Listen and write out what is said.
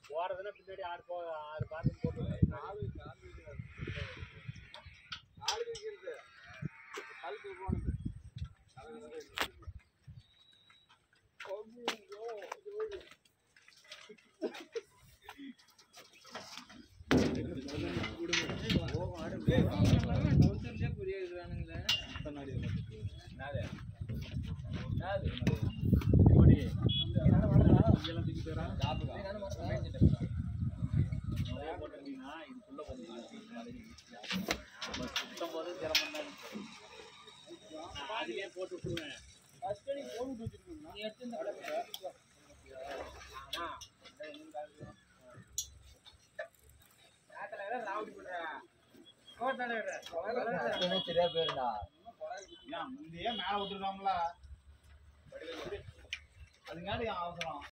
போறதுன்னா பின்னாடி ஆறு போ ஆறு பாத்திரம் போட்டு நாலு நாலு நாலு வைக்கிறது கழுத்து போனது போட்டிருந்தீங்கன்னா இதுக்குள்ள கொஞ்சம் சுத்தம் போது சிரமம் தான் நான் அதுலயே போட்டு விட்டுருவேன் சரியா போயிருந்தா ஏன் முந்தையே மேல விட்டுருக்காங்களா அதுங்காடி அவசரம்